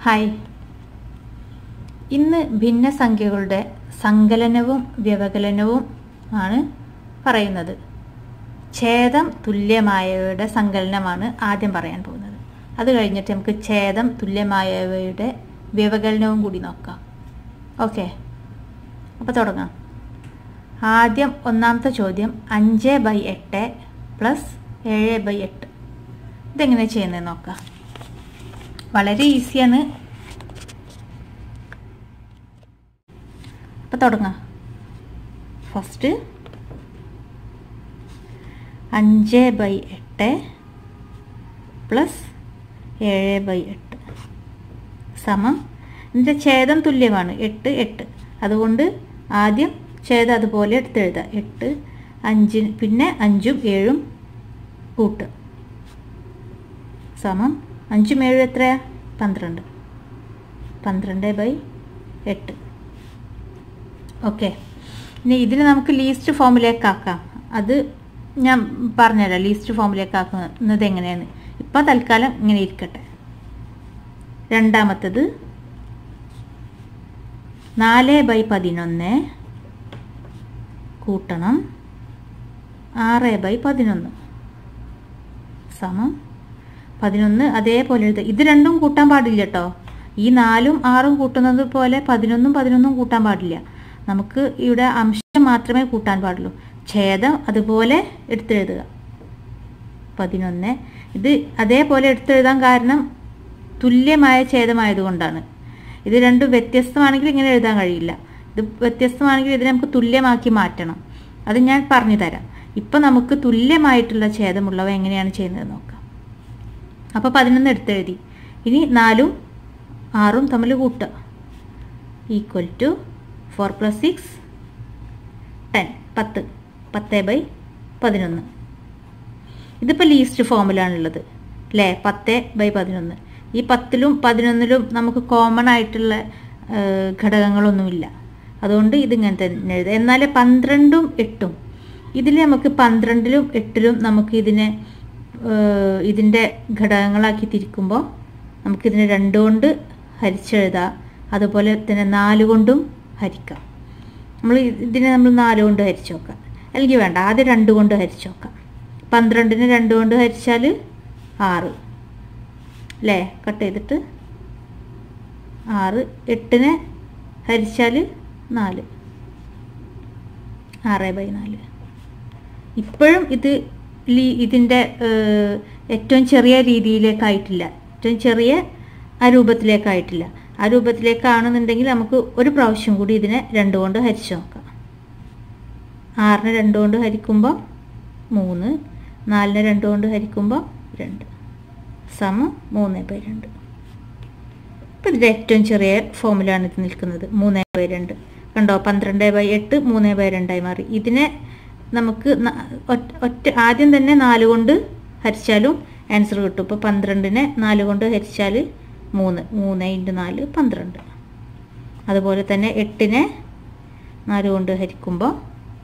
hi ഇന്ന് ഭിന്നസംഖ്യകളുടെ സങ്കലനവും വ്യവകലനവും ആണ് പറയുന്നത് ഛേദം തുല്യമായവയുടെ സങ്കലനമാണ് ആദ്യം പറയാൻ പോകുന്നത് അത് കഴിഞ്ഞിട്ട് നമുക്ക് ഛേദം തുല്യമായവയുടെ വ്യവകലനവും കൂടി നോക്കാം ഓക്കെ അപ്പോൾ തുടങ്ങാം ആദ്യം ഒന്നാമത്തെ ചോദ്യം അഞ്ച് ബൈ എട്ട് പ്ലസ് ഏഴ് ബൈ എട്ട് ഇതെങ്ങനെ ചെയ്യുന്നത് നോക്കാം വളരെ ഈസിയാണ് അപ്പോൾ തുടങ്ങാം ഫസ്റ്റ് അഞ്ച് ബൈ എട്ട് പ്ലസ് ഏഴ് ബൈ എട്ട് സമം ഇതിൻ്റെ ഛേദം തുല്യമാണ് എട്ട് എട്ട് അതുകൊണ്ട് ആദ്യം ഛേദം അതുപോലെ എടുത്തെഴുതാം എട്ട് അഞ്ചിന് പിന്നെ അഞ്ചും ഏഴും കൂട്ട് സമം അഞ്ചും ഏഴും എത്രയാ പന്ത്രണ്ട് പന്ത്രണ്ട് ബൈ എട്ട് ഓക്കെ ഇനി ഇതിന് നമുക്ക് ലീസ്റ്റ് ഫോമിലേക്ക് ആക്കാം അത് ഞാൻ പറഞ്ഞുതരാം ലീസ്റ്റ് ഫോമിലേക്ക് ആക്കുന്നത് എങ്ങനെയാണ് ഇപ്പം തൽക്കാലം ഇങ്ങനെ ഇരിക്കട്ടെ രണ്ടാമത്തത് നാല് ബൈ പതിനൊന്ന് കൂട്ടണം ആറ് ബൈ പതിനൊന്ന് സമം പതിനൊന്ന് അതേപോലെ എഴുതുക ഇത് രണ്ടും കൂട്ടാൻ പാടില്ല കേട്ടോ ഈ നാലും ആറും കൂട്ടുന്നത് പോലെ പതിനൊന്നും പതിനൊന്നും കൂട്ടാൻ പാടില്ല നമുക്ക് ഇവിടെ അംശം മാത്രമേ കൂട്ടാൻ പാടുള്ളൂ ഛേദം അതുപോലെ എടുത്തെഴുതുക പതിനൊന്ന് ഇത് അതേപോലെ എടുത്തെഴുതാൻ കാരണം തുല്യമായ ഛേദമായതുകൊണ്ടാണ് ഇത് രണ്ടും വ്യത്യസ്തമാണെങ്കിൽ ഇങ്ങനെ എഴുതാൻ കഴിയില്ല ഇത് വ്യത്യസ്തമാണെങ്കിൽ ഇതിനെ നമുക്ക് തുല്യമാക്കി മാറ്റണം അത് ഞാൻ പറഞ്ഞു തരാം ഇപ്പം നമുക്ക് തുല്യമായിട്ടുള്ള ഛേദമുള്ളവ എങ്ങനെയാണ് ചെയ്യുന്നത് നോക്കാം അപ്പോൾ പതിനൊന്ന് എടുത്തെഴുതി ഇനി നാലും ആറും തമ്മിൽ കൂട്ടുക equal to four plus six ten പത്ത് പത്ത് ബൈ പതിനൊന്ന് ഇതിപ്പോൾ ലീസ്റ്റ് ഫോമിലാണുള്ളത് അല്ലേ പത്ത് ബൈ പതിനൊന്ന് ഈ പത്തിലും പതിനൊന്നിലും നമുക്ക് കോമൺ ആയിട്ടുള്ള ഘടകങ്ങളൊന്നുമില്ല അതുകൊണ്ട് ഇതിങ്ങനെ തന്നെ എഴുതാം എന്നാൽ പന്ത്രണ്ടും എട്ടും ഇതിൽ നമുക്ക് പന്ത്രണ്ടിലും എട്ടിലും നമുക്ക് ഇതിനെ ഇതിൻ്റെ ഘടകങ്ങളാക്കി തിരിക്കുമ്പോൾ നമുക്കിതിനെ രണ്ട് കൊണ്ട് ഹരിച്ചെഴുതാം അതുപോലെ തന്നെ നാല് കൊണ്ടും ഹരിക്കാം നമ്മൾ ഇതിനെ നമ്മൾ നാല് കൊണ്ട് ഹരിച്ചു നോക്കാം അല്ലെങ്കിൽ വേണ്ട ആദ്യം രണ്ട് കൊണ്ട് ഹരിച്ചു നോക്കാം പന്ത്രണ്ടിന് രണ്ട് കൊണ്ട് ഹരിച്ചാൽ ആറ് അല്ലേ കട്ട് ചെയ്തിട്ട് ആറ് എട്ടിനെ ഹരിച്ചാൽ നാല് ആറ് ബൈ നാല് ഇപ്പോഴും ഇത് ലീ ഇതിൻ്റെ ഏറ്റവും ചെറിയ രീതിയിലേക്കായിട്ടില്ല ഏറ്റവും ചെറിയ ആ രൂപത്തിലേക്കായിട്ടില്ല ആ രൂപത്തിലേക്കാണെന്നുണ്ടെങ്കിൽ നമുക്ക് ഒരു പ്രാവശ്യം കൂടി ഇതിനെ രണ്ട് കൊണ്ട് ഹരിച്ചു നോക്കാം ആറിന് രണ്ട് കൊണ്ട് ഹരിക്കുമ്പോൾ മൂന്ന് നാലിന് രണ്ട് കൊണ്ട് ഹരിക്കുമ്പോൾ രണ്ട് സമം മൂന്ന് ബൈ രണ്ട് ഇപ്പം ഇതിൻ്റെ ഏറ്റവും ചെറിയ ഫോമിലാണ് ഇത് നിൽക്കുന്നത് മൂന്ന് ബൈ രണ്ട് കണ്ടോ പന്ത്രണ്ട് ബൈ എട്ട് മൂന്ന് ബൈ രണ്ടായി മാറി ഇതിനെ നമുക്ക് ഒറ്റ ആദ്യം തന്നെ നാല് കൊണ്ട് ഹരിച്ചാലും ആൻസർ കിട്ടും ഇപ്പോൾ പന്ത്രണ്ടിനെ നാല് കൊണ്ട് ഹരിച്ചാൽ മൂന്ന് മൂന്ന് ഇൻറ്റു നാല് പന്ത്രണ്ട് അതുപോലെ തന്നെ എട്ടിനെ നാല് കൊണ്ട് ഹരിക്കുമ്പോൾ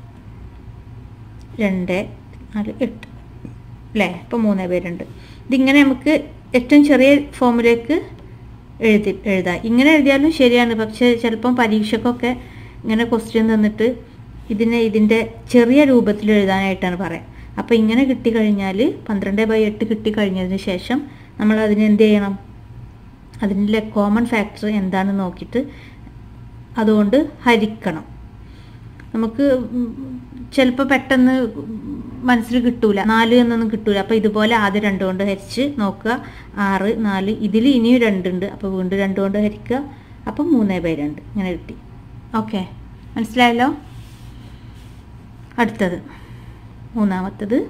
രണ്ട് നാല് എട്ട് അല്ലേ ഇപ്പോൾ മൂന്ന് പേരുണ്ട് ഇതിങ്ങനെ നമുക്ക് ഏറ്റവും ചെറിയ ഫോമിലേക്ക് എഴുതി എഴുതാം ഇങ്ങനെ എഴുതിയാലും ശരിയാണ് പക്ഷേ ചിലപ്പം പരീക്ഷക്കൊക്കെ ഇങ്ങനെ ക്വസ്റ്റ്യൻ തന്നിട്ട് ഇതിനെ ഇതിൻ്റെ ചെറിയ രൂപത്തിൽ എഴുതാനായിട്ടാണ് പറയാം അപ്പോൾ ഇങ്ങനെ കിട്ടിക്കഴിഞ്ഞാൽ പന്ത്രണ്ട് ബൈ എട്ട് കിട്ടിക്കഴിഞ്ഞതിന് ശേഷം നമ്മൾ അതിന് എന്ത് ചെയ്യണം അതിൻ്റെ കോമൺ ഫാക്ടർ എന്താണെന്ന് നോക്കിയിട്ട് അതുകൊണ്ട് ഹരിക്കണം നമുക്ക് ചിലപ്പോൾ പെട്ടെന്ന് മനസ്സിൽ കിട്ടൂല നാല് എന്നൊന്നും കിട്ടൂല അപ്പോൾ ഇതുപോലെ ആദ്യം രണ്ട് കൊണ്ട് ഹരിച്ച് നോക്കുക ആറ് നാല് ഇതിൽ ഇനിയും രണ്ടുണ്ട് അപ്പോൾ വീണ്ടും രണ്ട് കൊണ്ട് ഹരിക്കുക അപ്പം മൂന്ന് ബൈ രണ്ട് ഇങ്ങനെ കിട്ടി ഓക്കെ മനസ്സിലായല്ലോ അടുത്തത് മൂന്നാമത്തത്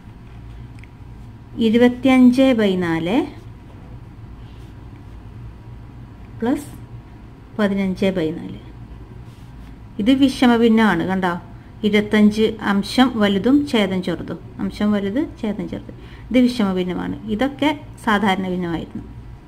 ഇരുപത്തിയഞ്ച് ബൈ നാല് പ്ലസ് പതിനഞ്ച് ബൈ നാല് ഇത് വിഷമഭിന്നമാണ് കണ്ടോ ഇരുപത്തഞ്ച് അംശം വലുതും ഛേദം ചെറുതും അംശം വലുത് ഛേദം ചെറുത് ഇത് വിഷമഭിന്നമാണ് ഇതൊക്കെ സാധാരണ ഭിന്നമായിരുന്നു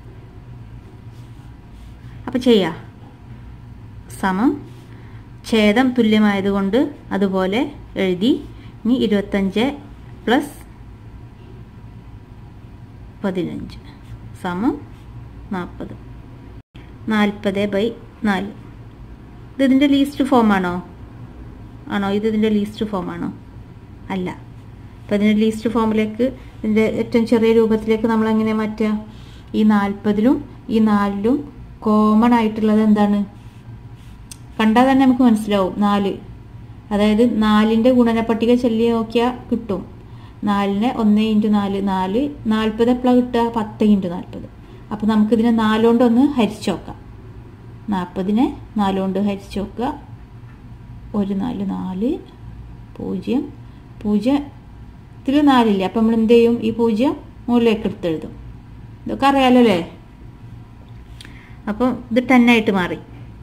അപ്പോൾ ചെയ്യാം സമം ഛേദം തുല്യമായതുകൊണ്ട് അതുപോലെ എഴുതി ഇനി ഇരുപത്തഞ്ച് പ്ലസ് പതിനഞ്ച് സമം നാൽപ്പത് നാൽപ്പത് ബൈ നാല് ഇത് ഇതിൻ്റെ ലീസ്റ്റ് ഫോമാണോ ആണോ ഇത് ഇതിൻ്റെ ലീസ്റ്റ് ഫോമാണോ അല്ല അപ്പോൾ ഇതിൻ്റെ ലീസ്റ്റ് ഫോമിലേക്ക് ഇതിൻ്റെ ഏറ്റവും ചെറിയ രൂപത്തിലേക്ക് നമ്മൾ എങ്ങനെ മാറ്റുക ഈ നാൽപ്പതിലും ഈ നാലിലും കോമൺ ആയിട്ടുള്ളത് എന്താണ് കണ്ടാൽ തന്നെ നമുക്ക് മനസ്സിലാവും നാല് അതായത് നാലിൻ്റെ ഗുണന പട്ടിക ചൊല്ലി നോക്കിയാൽ കിട്ടും നാലിന് ഒന്ന് ഇൻറ്റു നാല് നാല് നാൽപ്പത് എപ്പോഴാണ് കിട്ടുക പത്ത് ഇൻറ്റു നാൽപ്പത് അപ്പോൾ നമുക്കിതിനെ നാലുകൊണ്ട് ഒന്ന് ഹരിച്ചു നോക്കാം നാൽപ്പതിനെ നാലുകൊണ്ട് ഹരിച്ചു നോക്കുക ഒരു നാല് നാല് പൂജ്യം പൂജ്യത്തിൽ നാലില്ല അപ്പം നമ്മൾ എന്ത് ചെയ്യും ഈ പൂജ്യം മുകളിലേക്ക് എടുത്തെഴുതും ഇതൊക്കെ അറിയാലോ അല്ലേ അപ്പം ഇത് ടെന്നായിട്ട് മാറി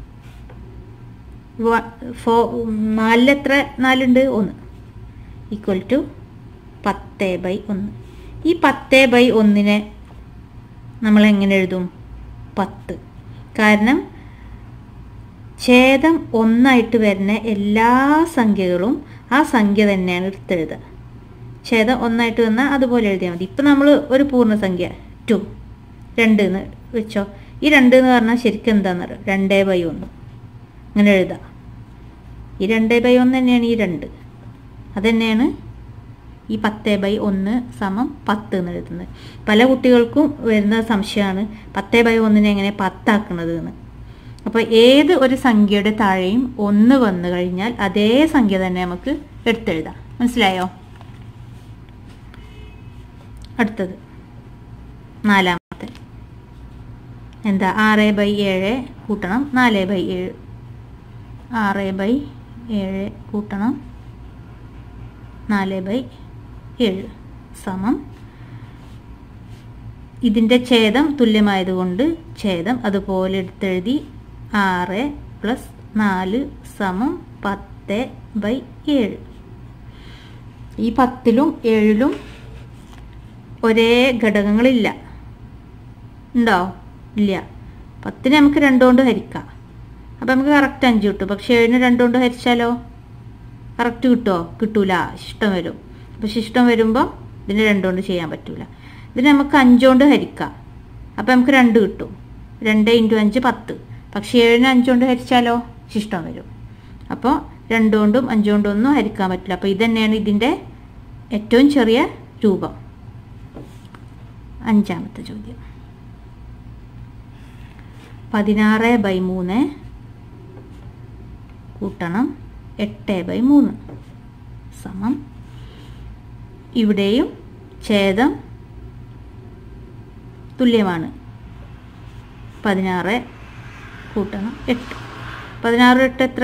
ഫോ നാലിൽ എത്ര നാലുണ്ട് ഒന്ന് ഈക്വൽ ടു പത്ത് ബൈ ഒന്ന് ഈ പത്ത് ബൈ ഒന്നിനെ നമ്മൾ എങ്ങനെ എഴുതും പത്ത് കാരണം ഛേദം ഒന്നായിട്ട് വരുന്ന എല്ലാ സംഖ്യകളും ആ സംഖ്യ തന്നെയാണ് എടുത്തെഴുതുക ഛേദം ഒന്നായിട്ട് വന്നാൽ അതുപോലെ എഴുതിയാൽ മതി ഇപ്പം നമ്മൾ ഒരു പൂർണ്ണസംഖ്യ ടു രണ്ട് എന്ന് വെച്ചോ ഈ രണ്ട് എന്ന് പറഞ്ഞാൽ ശരിക്കും എന്താണെന്ന് അറിയാം രണ്ടേ ബൈ ഒന്ന് അങ്ങനെ എഴുതാം ഈ രണ്ടേ ബൈ ഒന്ന് തന്നെയാണ് ഈ രണ്ട് അതുതന്നെയാണ് ഈ പത്ത് ബൈ ഒന്ന് സമം പത്ത് എന്ന് എഴുതുന്നത് പല കുട്ടികൾക്കും വരുന്ന സംശയമാണ് പത്ത് ബൈ ഒന്നിനെ എങ്ങനെ പത്താക്കുന്നത് എന്ന് അപ്പോൾ ഏത് ഒരു സംഖ്യയുടെ താഴെയും ഒന്ന് വന്നു കഴിഞ്ഞാൽ അതേ സംഖ്യ തന്നെ നമുക്ക് എടുത്തെഴുതാം മനസ്സിലായോ അടുത്തത് നാലാമത്തെ എന്താ ആറ് ബൈ ഏഴ് കൂട്ടണം നാല് ബൈ ഏഴ് ആറ് ബൈ ഏഴ് കൂട്ടണം നാല് ബൈ ഏഴ് സമം ഇതിൻ്റെ ഛേദം തുല്യമായതുകൊണ്ട് ഛേദം അതുപോലെ എടുത്തെഴുതി ആറ് പ്ലസ് നാല് സമം പത്ത് ബൈ ഏഴ് ഈ പത്തിലും ഏഴിലും ഒരേ ഘടകങ്ങളില്ല ഉണ്ടോ ഇല്ല പത്തിന് നമുക്ക് രണ്ടുകൊണ്ട് ഹരിക്കാം അപ്പം നമുക്ക് കറക്റ്റ് അഞ്ച് കിട്ടും പക്ഷേ ഏഴിന് രണ്ടുകൊണ്ട് ഹരിച്ചാലോ കറക്റ്റ് കിട്ടുമോ കിട്ടൂല ശിഷ്ടം വരും അപ്പോൾ ശിഷ്ടം വരുമ്പോൾ ഇതിന് രണ്ടുകൊണ്ട് ചെയ്യാൻ പറ്റൂല ഇതിന് നമുക്ക് അഞ്ചുകൊണ്ട് ഹരിക്കാം അപ്പം നമുക്ക് രണ്ട് കിട്ടും രണ്ട് ഇൻറ്റു അഞ്ച് പത്ത് പക്ഷേ ഏഴിന് അഞ്ചുകൊണ്ട് ഹരിച്ചാലോ ശിഷ്ടം വരും അപ്പോൾ രണ്ടുകൊണ്ടും അഞ്ചുകൊണ്ടും ഒന്നും ഹരിക്കാൻ പറ്റില്ല അപ്പോൾ ഇതന്നെയാണ് ഇതിൻ്റെ ഏറ്റവും ചെറിയ രൂപം അഞ്ചാമത്തെ ചോദ്യം പതിനാറ് ബൈ മൂന്ന് കൂട്ടണം എട്ട് ബൈ മൂന്ന് സമം ഇവിടെയും ഛേദം തുല്യമാണ് പതിനാറ് കൂട്ടണം എട്ട് പതിനാറ് എട്ട് എത്ര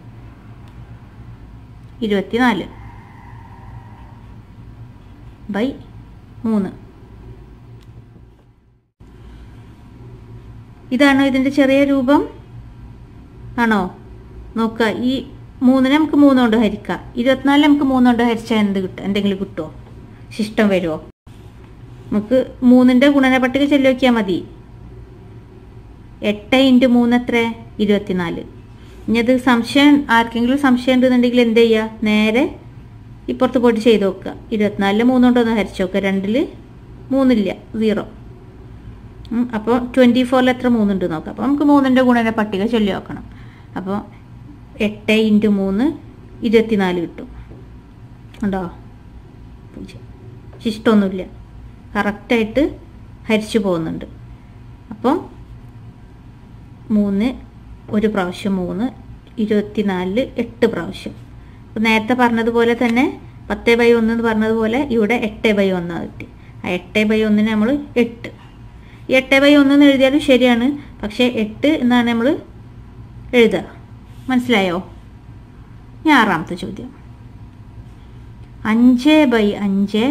ഇരുപത്തിനാല് ബൈ മൂന്ന് ഇതാണോ ഇതിൻ്റെ ചെറിയ രൂപം ആണോ നോക്കുക ഈ മൂന്നിനെ നമുക്ക് മൂന്നുകൊണ്ട് ഹരിക്കാം ഇരുപത്തിനാല് നമുക്ക് മൂന്നുകൊണ്ട് ഹരിച്ചാൽ എന്ത് കിട്ടും എന്തെങ്കിലും കിട്ടുമോ ശിഷ്ടം വരുമോ നമുക്ക് മൂന്നിൻ്റെ ഗുണന പട്ടിക ചൊല്ലി നോക്കിയാൽ മതി എട്ട് ഇൻറ്റു മൂന്ന് എത്ര ഇരുപത്തിനാല് ഇനി അത് സംശയം ആർക്കെങ്കിലും സംശയം ഉണ്ടെന്നുണ്ടെങ്കിൽ എന്ത് ചെയ്യുക നേരെ ഇപ്പുറത്ത് പോയിട്ട് ചെയ്ത് നോക്കുക ഇരുപത്തിനാലില് മൂന്നുകൊണ്ടൊന്ന് ഹരിച്ച് നോക്കുക രണ്ടിൽ മൂന്നില്ല സീറോ അപ്പോൾ ട്വൻറ്റി ഫോറിൽ എത്ര മൂന്നുണ്ട് നോക്കാം അപ്പോൾ നമുക്ക് മൂന്നിൻ്റെ ഗുണന പട്ടിക ചൊല്ലി നോക്കണം അപ്പോൾ എട്ട് ഇൻറ്റു മൂന്ന് ഇരുപത്തിനാല് കിട്ടും ഉണ്ടോ പൂജ്യം ശിഷ്ടമൊന്നുമില്ല കറക്റ്റായിട്ട് ഹരിച്ചു പോകുന്നുണ്ട് അപ്പം മൂന്ന് ഒരു പ്രാവശ്യം മൂന്ന് ഇരുപത്തിനാലില് എട്ട് പ്രാവശ്യം അപ്പം നേരത്തെ പറഞ്ഞതുപോലെ തന്നെ പത്ത് ബൈ ഒന്ന് എന്ന് പറഞ്ഞതുപോലെ ഇവിടെ എട്ട് ബൈ ഒന്നാണ് കിട്ടി ആ എട്ട് ബൈ ഒന്നിന് നമ്മൾ എട്ട് ഈ എട്ട് ബൈ ഒന്ന് എന്ന് എഴുതിയാലും ശരിയാണ് പക്ഷേ എട്ട് എന്നാണ് നമ്മൾ എഴുതുക മനസ്സിലായോ ഇനി ആറാമത്തെ ചോദ്യം അഞ്ച് ബൈ അഞ്ച്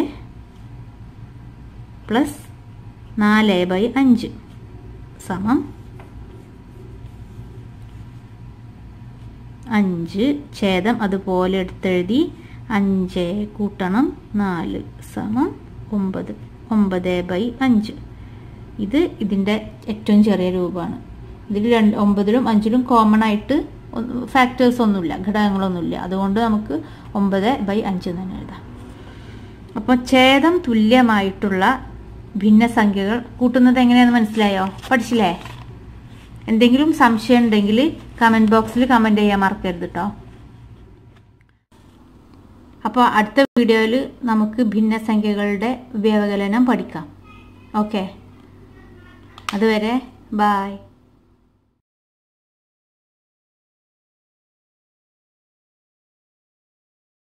പ്ലസ് നാല് ബൈ അഞ്ച് സമം അഞ്ച് ഛേദം അതുപോലെ എടുത്തെഴുതി അഞ്ച് കൂട്ടണം നാല് സമം ഒമ്പത് ഒമ്പത് ബൈ അഞ്ച് ഇത് ഇതിൻ്റെ ഏറ്റവും ചെറിയ രൂപമാണ് ഇതിൽ രണ്ട് ഒമ്പതിലും അഞ്ചിലും കോമൺ ആയിട്ട് ഫാക്ടേഴ്സ് ഒന്നുമില്ല ഘടകങ്ങളൊന്നുമില്ല അതുകൊണ്ട് നമുക്ക് ഒമ്പത് ബൈ അഞ്ച് തന്നെ എഴുതാം അപ്പോൾ ഛേദം തുല്യമായിട്ടുള്ള ഭിന്നസംഖ്യകൾ കൂട്ടുന്നത് എങ്ങനെയാണെന്ന് മനസ്സിലായോ പഠിച്ചില്ലേ എന്തെങ്കിലും സംശയം ഉണ്ടെങ്കിൽ കമൻറ്റ് ബോക്സിൽ കമൻറ്റ് ചെയ്യാൻ മറക്കരുത് കേട്ടോ അപ്പോൾ അടുത്ത വീഡിയോയിൽ നമുക്ക് ഭിന്നസംഖ്യകളുടെ വ്യവകലനം പഠിക്കാം ഓക്കെ അതുവരെ ബായ്